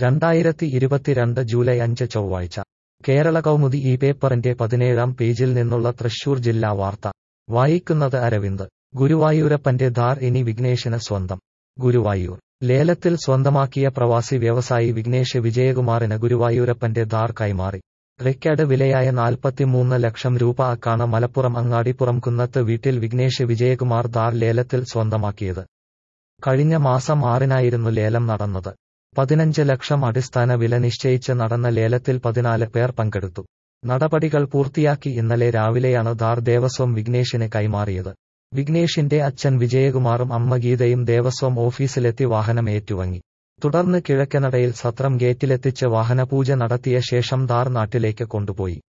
രണ്ടായിരത്തി ഇരുപത്തിരണ്ട് ജൂലൈ അഞ്ച് ചൊവ്വാഴ്ച കേരള കൗമുദി ഈ പേപ്പറിന്റെ പതിനേഴാം പേജിൽ നിന്നുള്ള തൃശൂർ ജില്ലാ വാർത്ത വായിക്കുന്നത് അരവിന്ദ് ഗുരുവായൂരപ്പന്റെ ധാർ ഇനി വിഘ്നേശന് സ്വന്തം ഗുരുവായൂർ ലേലത്തിൽ സ്വന്തമാക്കിയ പ്രവാസി വ്യവസായി വിഘ്നേഷ് വിജയകുമാറിന് ഗുരുവായൂരപ്പന്റെ ധാർ കൈമാറി റെക്കോർഡ് വിലയായ നാൽപ്പത്തിമൂന്ന് ലക്ഷം രൂപ അക്കാണ് മലപ്പുറം അങ്ങാടിപ്പുറം കുന്നത്ത് വീട്ടിൽ വിഘ്നേഷ് വിജയകുമാർ ധാർ ലേലത്തിൽ സ്വന്തമാക്കിയത് കഴിഞ്ഞ മാസം ആറിനായിരുന്നു ലേലം നടന്നത് പതിനഞ്ച് ലക്ഷം അടിസ്ഥാന വില നിശ്ചയിച്ച് നടന്ന ലേലത്തിൽ പതിനാല് പേർ പങ്കെടുത്തു നടപടികൾ പൂർത്തിയാക്കി ഇന്നലെ രാവിലെയാണ് ധാർ ദേവസ്വം വിഘ്നേഷിന് കൈമാറിയത് വിഘ്നേഷിന്റെ അച്ഛൻ വിജയകുമാറും അമ്മ ഗീതയും ദേവസ്വം ഓഫീസിലെത്തി വാഹനം ഏറ്റുവാങ്ങി തുടർന്ന് കിഴക്കനടയിൽ സത്രം ഗേറ്റിലെത്തിച്ച് വാഹനപൂജ നടത്തിയ ശേഷം ധാർ നാട്ടിലേക്ക് കൊണ്ടുപോയി